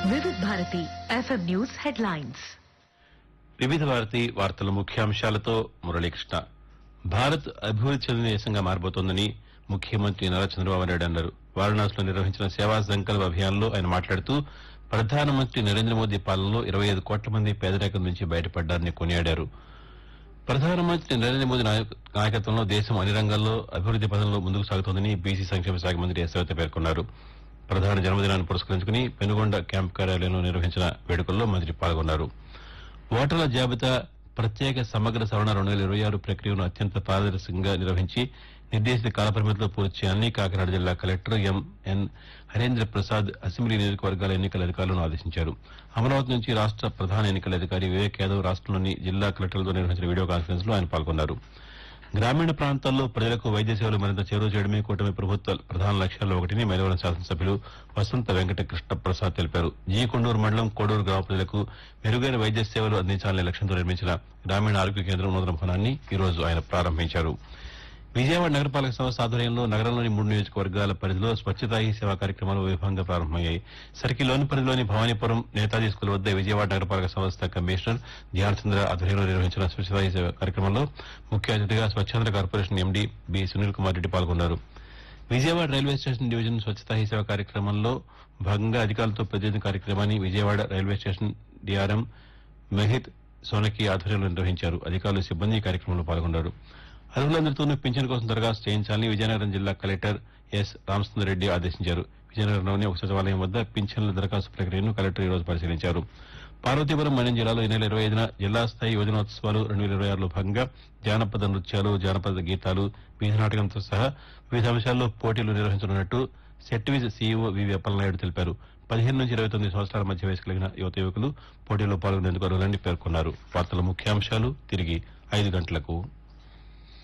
వివిధ Bharati FM news headlines వివిధ భారతి వార్తల ముఖ్యాంశాలతో మురళీకృష్ణ భారత్ అభివృద్ది చెందిన దేశంగా మారబోతోందని ముఖ్యమంత్రి నారా చంద్రబాబు నాయుడు అన్నారు వారణాసిలో నిర్వహించిన సేవా సంకల్ప అభియాన్లో ఆయన మాట్లాడుతూ ప్రధానమంత్రి నరేంద్ర మోదీ పాలనలో ఇరవై ఐదు కోట్ల మంది పేదరికం నుంచి బయటపడ్డారని కొనియాడారు ప్రధానమంత్రి నరేంద్ర మోదీ నాయక- నాయకత్వంలో దేశం అన్ని రంగాల్లో అభివృద్ది పథంలో ముందుకు సాగుతోందని బీసీ సంక్షేమ శాఖ మంత్రి యశ్వత పేర్కొన్నారు ప్రధాని జన్మదినాన్ని పురస్కరించుకుని పెనుగొండ క్యాంప్ కార్యాలయంలో నిర్వహించిన వేడుకల్లో మంత్రి పాల్గొన్నారు ఓటర్ల జాబితా ప్రత్యేక సమగ్ర సవరణ రెండు వేల ఇరవై ఆరు ప్రక్రియను అత్యంత పారదర్శకంగా నిర్వహించి నిర్దేశిత కాలపరిమితిలో పూర్తి చేయాలని కాకినాడ జిల్లా collector MN Harendra Prasad assembly నియోజకవర్గాల ఎన్నికల అధికారులను ఆదేశించారు అమరావతి నుంచి రాష్ట ప్రధాన ఎన్నికల అధికారి వివేక్ యాదవ్ రాష్ట్రంలోని జిల్లా కలెక్టర్లతో నిర్వహించిన వీడియో కాన్ఫరెన్స్ లో ఆయన పాల్గొన్నారు గ్రామీణ ప్రాంతాల్లో ప్రజలకు వైద్య సేవలు మరింత చేరువ చేయడమే కూటమి ప్రభుత్వ ప్రధాన లక్ష్యాల్లో ఒకటిని మైలవరం శాసనసభ్యులు వసంత వెంకట కృష్ణ ప్రసాద్ తెలిపారు జీ కొండూరు మండలం కోడూరు గ్రామ ప్రజలకు మెరుగైన వైద్య సేవలు అందించాలనే లక్ష్యంతో నిర్మించిన గ్రామీణ ఆరోగ్య కేంద్రం నూతన భవనాన్ని ఈ రోజు ఆయన ప్రారంభించారు విజయవాడ నగరపాలక సంస్థ ఆధ్వర్యంలో నగరంలోని మూడు నియోజకవర్గాల పరిధిలో స్వచ్ఛతా హీ సేవా కార్యక్రమాలు వైభవంగా ప్రారంభమయ్యాయి సర్కిల్లోని పరిధిలోని భవానీపురం నేతాజీ స్కూల్ వద్ద విజయవాడ నగరపాలక సంస్థ కమిషనర్ ధ్యాన్ చంద్ర ఆధ్వర్యంలో నిర్వహించిన స్వచ్ఛతా హీ సేవ కార్యక్రమంలో ముఖ్య అతిథిగా స్వచ్ఛంద corporation MD B Sunil Kumar Reddy పాల్గొన్నారు Vijayawada railway station division Swachhata Hi Seva కార్యక్రమంలో భాగంగా అధికారులతో ప్రతినిధి కార్యక్రమాన్ని Vijayawada railway station DRM Mohit Sonakia ఆధ్వర్యంలో నిర్వహించారు అధికారులు సిబ్బంది ఈ కార్యక్రమంలో పాల్గొన్నారు అర్హులందరితోనూ పింఛన్ కోసం దరఖాస్తు చేయించాలని విజయనగరం జిల్లా కలెక్టర్ ఎస్ రామచంద్ర రెడ్డి ఆదేశించారు విజయనగరంలోని ఒక సచివాలయం వద్ద పింఛన్ల దరఖాస్తు ప్రక్రియను కలెక్టర్ ఈ రోజు పరిశీలించారు పార్వతీపురం మన్యం జిల్లాలో ఈ నెల ఇరవై ఐదున జిల్లా స్థాయి యువజనోత్సవాలు రెండు వేల ఇరవై ఆరులో భాగంగా జానపద నృత్యాలు జానపద గీతాలు వీధి నాటకంతో సహా వివిధ అంశాల్లో పోటీలు నిర్వహించనున్నట్టు సెట్విజ్ సీఈఓ వివి అప్పలనాయుడు తెలిపారు పదిహేను నుంచి ఇరవై తొమ్మిది సంవత్సరాల మధ్య వయసు కలిగిన యువత యువకులు పోటీలో పాల్గొనేందుకు అర్హులని పేర్కొన్నారు వార్తల ముఖ్యాంశాలు తిరిగి ఐదు గంటలకు